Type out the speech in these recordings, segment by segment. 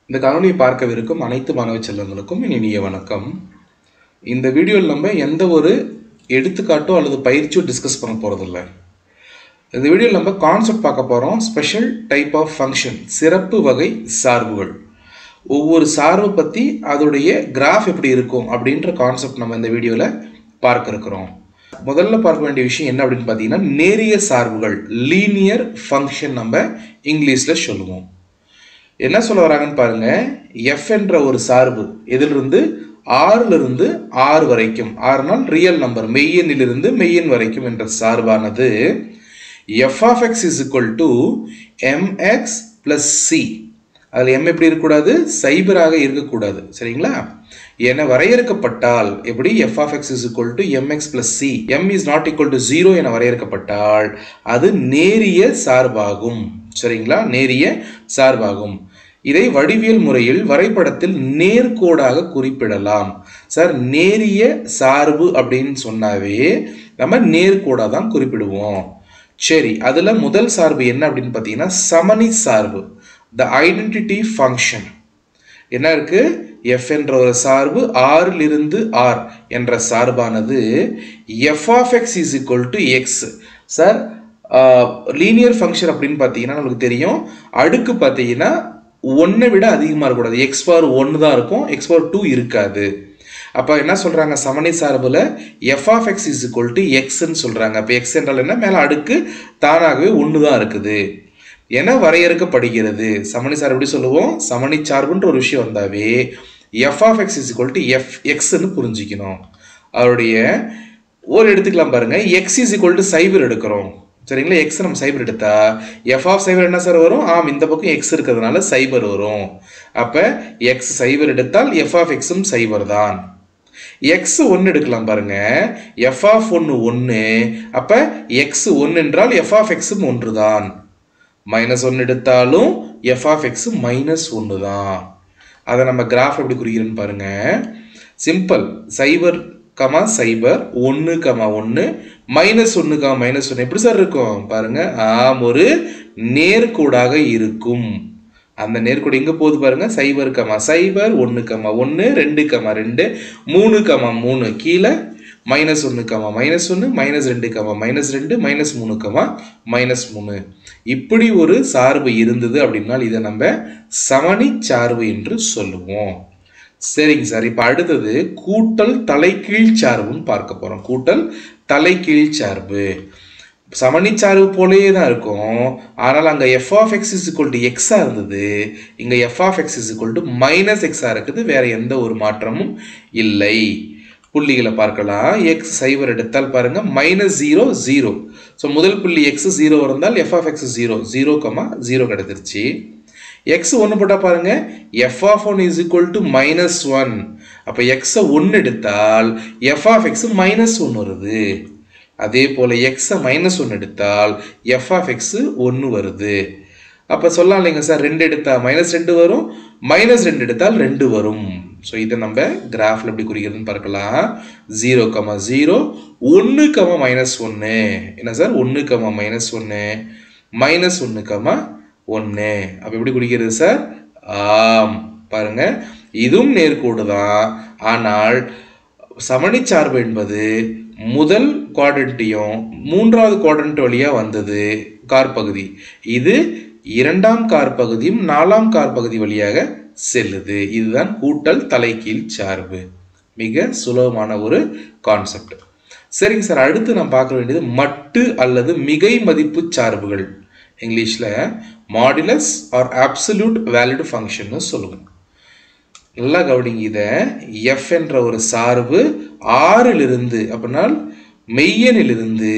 இந்த காணொலியை பார்க்கவிருக்கும் அனைத்து மாணவ செல்வங்களுக்கும் என் இனிய வணக்கம் இந்த வீடியோவில் நம்ம எந்த ஒரு எடுத்துக்காட்டோ அல்லது பயிற்சியோ டிஸ்கஸ் பண்ண போகிறதில்ல இந்த வீடியோவில் நம்ம கான்செப்ட் பார்க்க போகிறோம் ஸ்பெஷல் டைப் ஆஃப் ஃபங்க்ஷன் சிறப்பு வகை சார்புகள் ஒவ்வொரு சார்பை பற்றி அதோடைய கிராஃப் எப்படி இருக்கும் அப்படின்ற கான்செப்ட் நம்ம இந்த வீடியோவில் பார்க்க இருக்கிறோம் முதல்ல பார்க்க வேண்டிய விஷயம் என்ன அப்படின்னு பார்த்தீங்கன்னா நேரிய சார்புகள் லீனியர் ஃபங்க்ஷன் நம்ம இங்கிலீஷில் சொல்லுவோம் என்ன சொல்ல வராங்கன்னு பாருங்க எஃப் என்ற ஒரு சார்பு எதிலிருந்து ஆறுல இருந்து ஆறு வரைக்கும் ஆறுனால் ரியல் நம்பர் மெய்யெண்ணிலிருந்து மெய்யெண் வரைக்கும் என்ற சார்பானது f of x is equal to m x plus c அதில் எம் எப்படி இருக்கக்கூடாது சைபராக இருக்கக்கூடாது சரிங்களா என வரையறுக்கப்பட்டால் எப்படி f of x is equal to m x plus c m is not equal to zero என வரையறுக்கப்பட்டால் அது நேரிய சார்பாகும் சரிங்களா நேரிய சார்பாகும் இதை வடிவியல் முறையில் வரைபடத்தில் நேர்கோடாக குறிப்பிடலாம் சார் நேரிய சார்பு அப்படின்னு சொன்னாவே நம்ம நேர்கோடாக தான் குறிப்பிடுவோம் சரி அதில் முதல் சார்பு என்ன அப்படின்னு பார்த்தீங்கன்னா சமணி சார்பு த ஐடென்டிட்டி ஃபங்க்ஷன் என்ன இருக்கு எஃப் என்ற ஒரு சார்பு ஆறில் இருந்து ஆர் என்ற சார்பானது f of x is equal to x sir linear function அப்படின்னு பார்த்தீங்கன்னா நமக்கு தெரியும் அடுக்கு பார்த்தீங்கன்னா ஒன்றை விட அதிகமாக இருக்கக்கூடாது எக்ஸ் பவர் ஒன்று தான் இருக்கும் எக்ஸ் பவர் டூ இருக்காது அப்போ என்ன சொல்கிறாங்க சமணி சார்பில் f of x is equal to எக்ஸ்ன்னு சொல்கிறாங்க அப்போ எக்ஸ் என்றால் என்ன மேலே அடுக்கு தானாகவே ஒன்று தான் இருக்குது என வரையறுக்கப்படுகிறது சமணி சார் எப்படி சொல்லுவோம் சமணி சார்புன்ற ஒரு விஷயம் வந்தாவே f of x is equal to f எக்ஸ்ன்னு புரிஞ்சுக்கணும் அவருடைய ஒரு எடுத்துக்கலாம் பாருங்க எக்ஸ் இஸ் ஈக்குவல் டு சைபர் எடுக்கிறோம் சரிங்களா எக்ஸ் நம்ம சைபர் எடுத்தா எஃப் ஆஃப் சைபர் என்ன சார் வரும் ஆம் இந்த பக்கம் எக்ஸ் இருக்கிறதுனால சைபர் வரும் அப்போ எக்ஸ் சைபர் எடுத்தால் எஃப் ஆஃப் எக்ஸும் சைபர் தான் எக்ஸ் ஒன்று எடுக்கலாம் பாருங்க எஃப் ஆஃப் ஒன்று ஒன்று அப்போ எக்ஸ் ஒன்று என்றால் எஃப் ஆஃப் எக்ஸும் ஒன்று தான் மைனஸ் ஒன்று எடுத்தாலும் எஃப் ஆஃப் எக்ஸ் மைனஸ் ஒன்று தான் அதை நம்ம கிராஃப் எப்படி குறிக்கிறேன்னு பாருங்க சிம்பிள் சைபர் கமா சைபர் ஒன்று கமா ஒன்று மைனஸ் ஒன்று கமா மைனஸ் ஒன்று எப்படி சார் இருக்கும் பாருங்க ஆம் ஒரு நேர்கோடாக இருக்கும் அந்த நேர்கோடு எங்கே போகுது பாருங்க சைபர் கமா சைபர் ஒன்று கமா ஒன்று ரெண்டு கமா ரெண்டு மூணு கமா மூணு கீழே மைனஸ் ஒன்று கமா மைனஸ் ஒன்று மைனஸ் ரெண்டு கமா மைனஸ் ரெண்டு மைனஸ் மூணு கமா மைனஸ் மூணு இப்படி ஒரு சார்பு இருந்தது அப்படின்னா இதை நம்ம சமணி சார்பு என்று சொல்லுவோம் சரிங்க சார் இப்போ அடுத்தது கூட்டல் தலைகீழ் சார்புன்னு பார்க்க போகிறோம் கூட்டல் தலைகீழ் சார்பு சமணி சார்பு போலயே தான் இருக்கும் ஆனால் அங்கே f of x is equal to எக்ஸாக இருந்தது இங்கே f of x is equal to minus எக்ஸாக இருக்குது வேற எந்த ஒரு மாற்றமும் இல்லை புள்ளிகளை பார்க்கலாம் எக்ஸ் சைபர் எடுத்தால் பாருங்க மைனஸ் ஜீரோ ஜீரோ ஸோ முதல் புள்ளி எக்ஸ் ஜீரோ இருந்தால் f of x zero zero comma zero கிடைச்சிருச்சு எக்ஸ் ஒன்று போட்டால் பாருங்க f of one is equal to minus one அப்போ எக்ஸை ஒன்று எடுத்தால் எஃப் ஆஃப் எக்ஸ் மைனஸ் ஒன்று வருது அதே போல் எக்ஸை மைனஸ் ஒன்று எடுத்தால் எஃப் ஆஃப் எக்ஸ் ஒன்று வருது அப்போ சொல்லலாம் இல்லைங்க சார் ரெண்டு எடுத்தால் மைனஸ் ரெண்டு வரும் மைனஸ் ரெண்டு எடுத்தால் ரெண்டு வரும் ஸோ இதை நம்ம கிராஃபில் எப்படி குறிக்கிறதுன்னு பார்க்கலாம் ஜீரோ கமா ஜீரோ ஒன்று கமா மைனஸ் ஒன்று என்ன சார் ஒன்று கமா மைனஸ் ஒன்று மைனஸ் ஒன்று கமா ஒன்று அப்போ எப்படி குறிக்கிறது சார் ஆம் பாருங்க இதுவும் நேர்கோடு தான் ஆனால் சமணி சார்பு என்பது முதல் குவாட்ரண்ட்டையும் மூன்றாவது குவாட்ரண்ட் வழியாக வந்தது கார் பகுதி இது இரண்டாம் கார் பகுதியும் நாலாம் கார் பகுதி வழியாக செல்லுது இதுதான் கூட்டல் தலைகீழ் சார்பு மிக சுலபமான ஒரு கான்செப்ட் சரிங்க சார் அடுத்து நான் பார்க்க வேண்டியது மட்டு அல்லது மிகை மதிப்பு சார்புகள் இங்கிலீஷில் மாடுலஸ் ஆர் ஆப்சல்யூட் வேலிட் ஃபங்க்ஷன்னு சொல்லுவோம் நல்லா கவனிங்க இதை எஃப் என்ற ஒரு சார்பு ஆறிலிருந்து அப்படின்னா மெய்யனிலிருந்து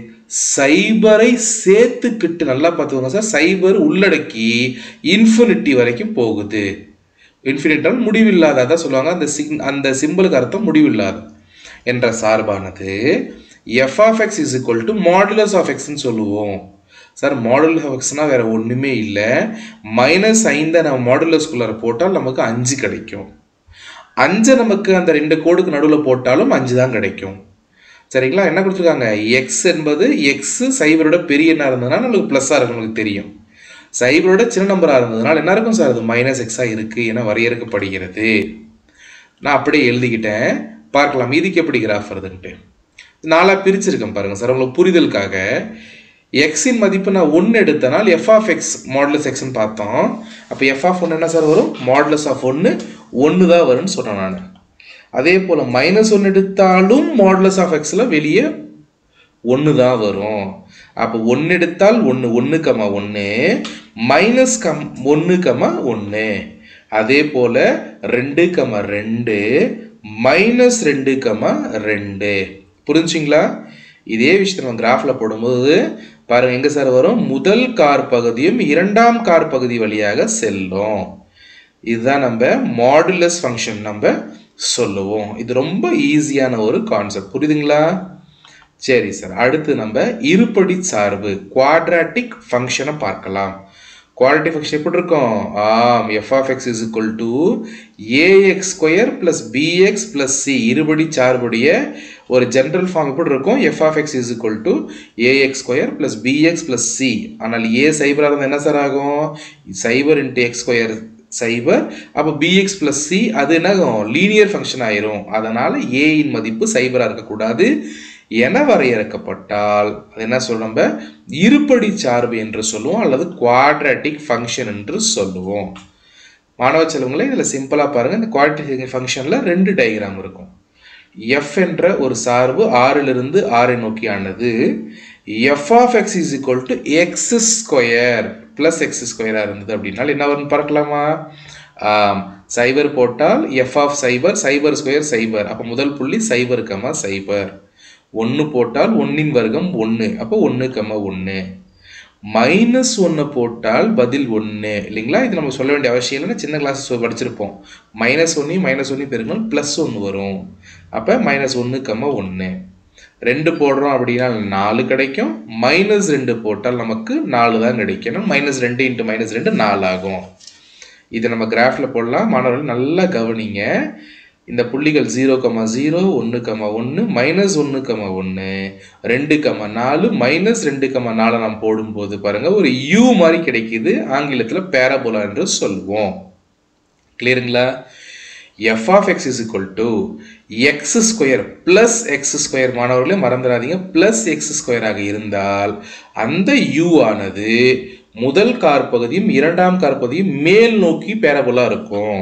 சைபரை சேர்த்துக்கிட்டு நல்லா பார்த்துக்கோங்க சார் சைபர் உள்ளடக்கி இன்ஃபினிட்டி வரைக்கும் போகுது இன்ஃபினிட்டால் முடிவில்லாத அதான் சொல்லுவாங்க அந்த சிங் அந்த சிம்பிளுக்கு அர்த்தம் முடிவில்லாத என்ற சார்பானது f of x is equal to modulus of எக்ஸ்ன்னு சொல்லுவோம் சார் மாடுலஸ் ஆஃப் எக்ஸ்னால் வேறு ஒன்றுமே இல்லை மைனஸ் ஐந்தை நம்ம மாடுலஸ்குள்ளார போட்டால் நமக்கு அஞ்சு கிடைக்கும் அஞ்சை நமக்கு அந்த ரெண்டு கோடுக்கு நடுவில் போட்டாலும் அஞ்சு தான் கிடைக்கும் சரிங்களா என்ன கொடுத்துருக்காங்க எக்ஸ் என்பது எக்ஸ் சைபரோட பெரிய என்ன இருந்ததுன்னா நமக்கு ப்ளஸ்ஸாக இருக்கு நமக்கு தெரியும் சைபரோட சின்ன நம்பராக இருந்ததுனால என்ன இருக்கும் சார் அது மைனஸ் எக்ஸாக இருக்குது என வரையறுக்கப்படுகிறது நான் அப்படியே எழுதிக்கிட்டேன் பார்க்கலாம் இதுக்கு எப்படி கிராஃப் வருதுன்ட்டு நாலாக பிரிச்சிருக்கேன் பாருங்கள் சார் உங்களுக்கு புரிதலுக்காக எக்ஸின் மதிப்பு நான் ஒன்று எடுத்தனால் எஃப் ஆஃப் எக்ஸ் மாடலஸ் எக்ஸ்ன்னு பார்த்தோம் அப்போ எஃப் ஆஃப் ஒன்று என்ன சார் வரும் மாடலஸ் ஆஃப் ஒன்று ஒன்று தான் வரும்னு சொன்னேன் நான் அதே போல் மைனஸ் ஒன்று எடுத்தாலும் மாடலஸ் ஆஃப் எக்ஸில் வெளியே ஒன்று தான் வரும் அப்போ ஒன்று எடுத்தால் ஒன்று ஒன்று கமா ஒன்று மைனஸ் கம் ஒன்று கமா ஒன்று அதே போல் ரெண்டு கமா ரெண்டு மைனஸ் ரெண்டு கமா ரெண்டு புரிஞ்சுங்களா இதே விஷயத்தை நம்ம கிராஃபில் போடும்போது பாருங்க எங்கே சார் வரும் முதல் கார் பகுதியும் இரண்டாம் கார் பகுதி வழியாக செல்லும் இதுதான் நம்ம மாடுலஸ் ஃபங்க்ஷன் நம்ம சொல்லுவோம் இது ரொம்ப ஈஸியான ஒரு கான்செப்ட் புரியுதுங்களா சரி சார் அடுத்து நம்ம இருபடி சார்பு குவாட்ராட்டிக் ஃபங்க்ஷனை பார்க்கலாம் குவாட்ராட்டிக் ஃபங்க்ஷன் எப்படி இருக்கும் ஆம் f of x is equal to a x square plus b x plus c இருபடி சார்புடைய ஒரு ஜென்ரல் ஃபார்ம் எப்படி இருக்கும் f of x is equal to a x square plus b x plus c ஆனால் ஏ சைபராக இருந்தால் என்ன சார் ஆகும் சைபர் இன்ட்டு எக்ஸ் ஸ்கொயர் சைபர் அப்போ பிஎக்ஸ் பிளஸ் சி அது என்ன லீனியர் ஃபங்க்ஷன் ஆயிரும் அதனால் ஏயின் மதிப்பு சைபராக இருக்கக்கூடாது என வரையறுக்கப்பட்டால் அது என்ன சொல்றோம் நம்ம இருபடி சார்பு என்று சொல்லுவோம் அல்லது குவாட்ராட்டிக் ஃபங்க்ஷன் என்று சொல்லுவோம் மாணவ செல்வங்களே இதில் சிம்பிளாக பாருங்கள் இந்த குவாட்ராட்டிக் ஃபங்க்ஷனில் ரெண்டு டயக்ராம் இருக்கும் எஃப் என்ற ஒரு சார்பு ஆறிலிருந்து ஆறை நோக்கி ஆனது f of x is equal to x square plus x ஸ்கொயராக இருந்தது அப்படின்னால என்ன வரும்னு பார்க்கலாமா சைபர் போட்டால் எஃப் ஆஃப் சைபர் சைபர் ஸ்கொயர் சைபர் அப்போ முதல் புள்ளி சைபர் கமா சைபர் ஒன்று போட்டால் ஒன்றின் வர்க்கம் ஒன்று அப்போ ஒன்று கமா ஒன்று மைனஸ் ஒன்று போட்டால் பதில் ஒன்று இல்லைங்களா இது நம்ம சொல்ல வேண்டிய அவசியம் இல்லைன்னா சின்ன கிளாஸ் படிச்சிருப்போம் மைனஸ் ஒன்று மைனஸ் ஒன்று பெருக்கணும் ப்ளஸ் ஒன்று வரும் அப்போ மைனஸ் ஒன்று கம்மா ஒன்று ரெண்டு போடுறோம் அப்படின்னா நாலு கிடைக்கும் மைனஸ் ரெண்டு போட்டால் நமக்கு நாலு தான் கிடைக்கணும் மைனஸ் ரெண்டு இன்ட்டு மைனஸ் ரெண்டு நாலு ஆகும் இதை நம்ம கிராஃபில் போடலாம் மாணவர்கள் நல்லா கவனிங்க இந்த புள்ளிகள் ஜீரோ கமா ஜீரோ ஒன்று கமா ஒன்று மைனஸ் ஒன்று கமா ஒன்று ரெண்டு கமா நாலு மைனஸ் ரெண்டு கமா நாலு நாம் போடும்போது பாருங்க ஒரு யூ மாதிரி கிடைக்குது ஆங்கிலத்தில் பேரபோலா என்று சொல்லுவோம் கிளியருங்களா f of x is equal to x square plus x square மாணவர்களே மறந்துடாதீங்க பிளஸ் எக்ஸ் ஸ்கொயராக இருந்தால் அந்த யூ ஆனது முதல் கார் பகுதியும் இரண்டாம் கார் பகுதியும் மேல் நோக்கி பேரபோலா இருக்கும்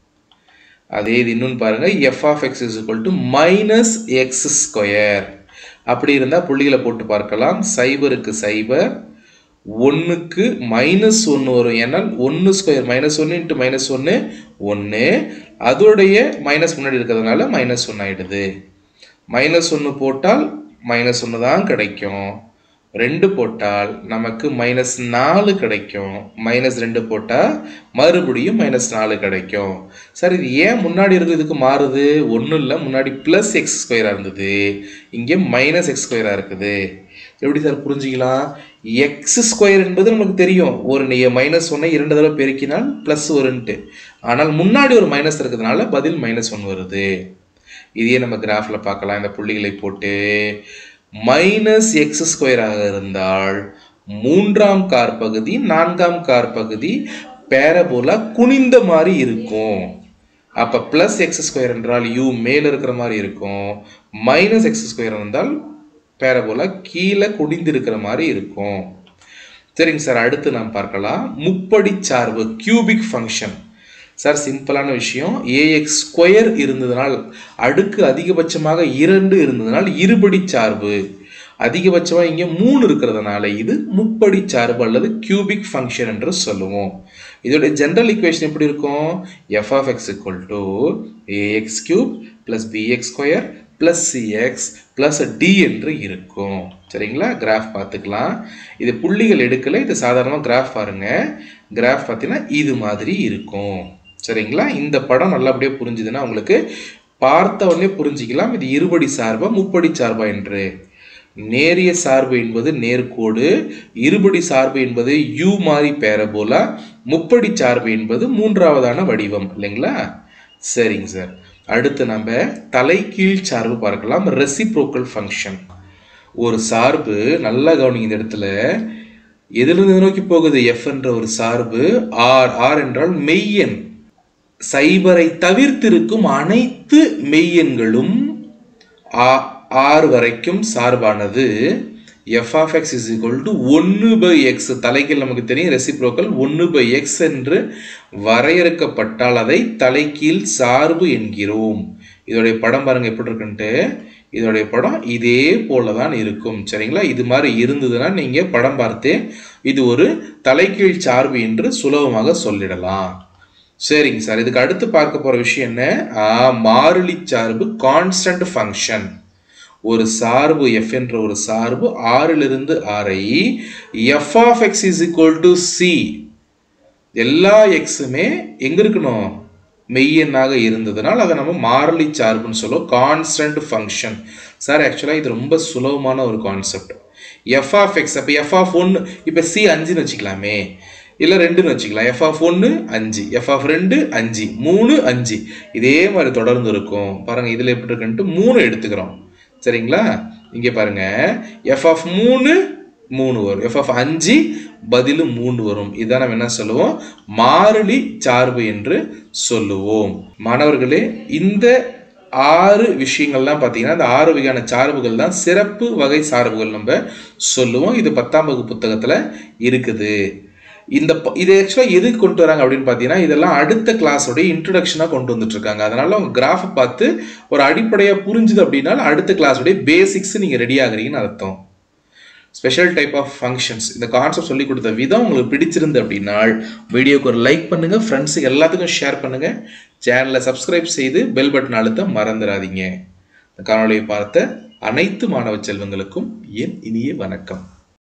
அதே இது இன்னொன்று பாருங்க f of x is equal to minus x square அப்படி இருந்தால் புள்ளிகளை போட்டு பார்க்கலாம் சைபருக்கு சைபர் ஒன்றுக்கு மைனஸ் ஒன்று வரும் ஏன்னால் ஒன்று ஸ்கொயர் மைனஸ் ஒன்று இன்ட்டு மைனஸ் ஒன்று ஒன்று அதோடைய மைனஸ் முன்னாடி இருக்கிறதுனால மைனஸ் ஒன்று ஆயிடுது மைனஸ் ஒன்று போட்டால் மைனஸ் ஒன்று தான் கிடைக்கும் ரெண்டு போட்டால் நமக்கு மைனஸ் நாலு கிடைக்கும் மைனஸ் ரெண்டு போட்டால் மறுபடியும் மைனஸ் நாலு கிடைக்கும் சார் இது ஏன் முன்னாடி இருக்கிறதுக்கு மாறுது ஒன்றும் இல்லை முன்னாடி ப்ளஸ் எக்ஸ் ஸ்கொயராக இருந்தது இங்கே மைனஸ் எக்ஸ் ஸ்கொயராக இருக்குது எப்படி சார் புரிஞ்சுக்கலாம் எக்ஸ் ஸ்கொயர் என்பது நமக்கு தெரியும் ஒரு மைனஸ் ஒன்னை இரண்டு தடவை பெருக்கினால் ப்ளஸ் வருன்ட்டு ஆனால் முன்னாடி ஒரு மைனஸ் இருக்கிறதுனால பதில் மைனஸ் ஒன் வருது இதையே நம்ம கிராஃபில் பார்க்கலாம் இந்த புள்ளிகளை போட்டு மைனஸ் எக்ஸ் ஸ்கொயராக இருந்தால் மூன்றாம் கார் பகுதி நான்காம் கார் பகுதி பேரபோலா குனிந்த மாதிரி இருக்கும் அப்போ ப்ளஸ் எக்ஸ் ஸ்கொயர் என்றால் யூ மேலே இருக்கிற மாதிரி இருக்கும் மைனஸ் எக்ஸ் ஸ்கொயர் இருந்தால் பேரபோலா கீழே குடிந்து இருக்கிற மாதிரி இருக்கும் சரிங்க சார் அடுத்து நாம் பார்க்கலாம் முப்படி சார்பு கியூபிக் ஃபங்க்ஷன் சார் சிம்பிளான விஷயம் ஏஎக்ஸ் ஸ்கொயர் இருந்ததுனால் அடுக்கு அதிகபட்சமாக இரண்டு இருந்ததுனால் இருபடி சார்பு அதிகபட்சமாக இங்கே மூணு இருக்கிறதுனால இது முப்படி சார்பு அல்லது கியூபிக் ஃபங்க்ஷன் என்று சொல்லுவோம் இதோட ஜென்ரல் ஈக்குவேஷன் எப்படி இருக்கும் f of x equal to a x cube plus b x square plus c x plus d என்று இருக்கும் சரிங்களா கிராஃப் பார்த்துக்கலாம் இது புள்ளிகள் எடுக்கலை இது சாதாரணமாக கிராஃப் பாருங்க கிராஃப் பார்த்தீங்கன்னா இது மாதிரி இருக்கும் சரிங்களா இந்த படம் நல்லபடியாக புரிஞ்சுதுன்னா உங்களுக்கு பார்த்த உடனே புரிஞ்சிக்கலாம் இது இருபடி சார்பா முப்படி சார்பா என்று நேரிய சார்பு என்பது நேர்கோடு இருபடி சார்பு என்பது யூ மாதிரி பேரபோலா முப்படி சார்பு என்பது மூன்றாவதான வடிவம் இல்லைங்களா சரிங்க சார் அடுத்து நம்ம தலைகீழ் சார்பு பார்க்கலாம் ரெசிப்ரோக்கல் ஃபங்க்ஷன் ஒரு சார்பு நல்லா கவனிங்க இந்த இடத்துல எதிலிருந்து எதை நோக்கி போகுது எஃப் என்ற ஒரு சார்பு ஆர் ஆர் என்றால் மெய்யெண் சைபரை தவிர்த்திருக்கும் அனைத்து மெய்யெண்களும் ஆ- ஆறு வரைக்கும் சார்பானது f of x is equal to ஒன்று பை எக்ஸ் தலைகீழ் நமக்கு தெரியும் ரெசிப்ரோக்கல் ஒன்று பை எக்ஸ் என்று வரையறுக்கப்பட்டால் அதை தலைகீழ் சார்பு என்கிறோம் இதோடைய படம் பாருங்க எப்படி இருக்குன்ட்டு இதோடைய படம் இதே போல தான் இருக்கும் சரிங்களா இது மாதிரி இருந்ததுன்னா நீங்கள் படம் பார்த்தே இது ஒரு தலைகீழ் சார்பு என்று சுலபமாக சொல்லிடலாம் சரிங்க சார் இதுக்கு அடுத்து பார்க்க போற விஷயம் என்ன ஆ, மாறிலி சார்பு கான்ஸ்டன்ட் ஃபங்க்ஷன் ஒரு சார்பு எஃப் என்ற ஒரு சார்பு ஆறிலிருந்து ஆறை f of x is equal to c எல்லா எக்ஸுமே எங்க இருக்கணும் மெய்யெண்ணாக இருந்ததுனால் அதை நம்ம மாறிலி சார்புன்னு சொல்லுவோம் கான்ஸ்டன்ட் ஃபங்க்ஷன் சார் ஆக்சுவலாக இது ரொம்ப சுலபமான ஒரு கான்செப்ட் எஃப் ஆஃப் எக்ஸ் அப்போ எஃப் ஆஃப் ஒன்று இப்போ சி அஞ்சுன்னு வச்சுக்கலாமே இல்லை ரெண்டுன்னு வச்சுக்கலாம் எஃப் ஆஃப் ஒன்று அஞ்சு எஃப் ஆஃப் ரெண்டு அஞ்சு மூணு அஞ்சு இதே மாதிரி தொடர்ந்து இருக்கும் பாருங்க இதில் எப்படி இருக்குன்ட்டு மூணு எடுத்துக்கிறோம் சரிங்களா இங்கே பாருங்க எஃப் ஆஃப் மூணு மூணு வரும் எஃப் ஆஃப் அஞ்சு பதிலு மூணு வரும் இதான் நம்ம என்ன சொல்லுவோம் மாறிலி சார்பு என்று சொல்லுவோம் மாணவர்களே இந்த ஆறு விஷயங்கள்லாம் பார்த்தீங்கன்னா இந்த ஆறு வகையான சார்புகள் தான் சிறப்பு வகை சார்புகள் நம்ம சொல்லுவோம் இது பத்தாம் வகுப்பு புத்தகத்தில் இருக்குது இந்த ப- இது ஆக்சுவலாக எதுக்கு கொண்டு வராங்க அப்படின்னு பார்த்தீங்கன்னா இதெல்லாம் அடுத்த கிளாஸோடைய இன்ட்ரடக்ஷனாக கொண்டு வந்துட்டு இருக்காங்க அதனால உங்க கிராஃபை பார்த்து ஒரு அடிப்படையாக புரிஞ்சுது அப்படின்னா அடுத்த கிளாஸோடைய பேசிக்ஸ் நீங்கள் ரெடி ஆகுறீங்கன்னு அர்த்தம் ஸ்பெஷல் டைப் ஆஃப் ஃபங்க்ஷன்ஸ் இந்த கான்செப்ட் சொல்லி கொடுத்த விதம் உங்களுக்கு பிடிச்சிருந்து அப்படின்னா வீடியோக்கு ஒரு லைக் பண்ணுங்க ஃப்ரெண்ட்ஸுக்கு எல்லாத்துக்கும் ஷேர் பண்ணுங்க சேனலை சப்ஸ்கிரைப் செய்து பெல் பட்டன் அழுத்த மறந்துடாதீங்க இந்த காணொளியை பார்த்த அனைத்து மாணவ செல்வங்களுக்கும் என் இனிய வணக்கம்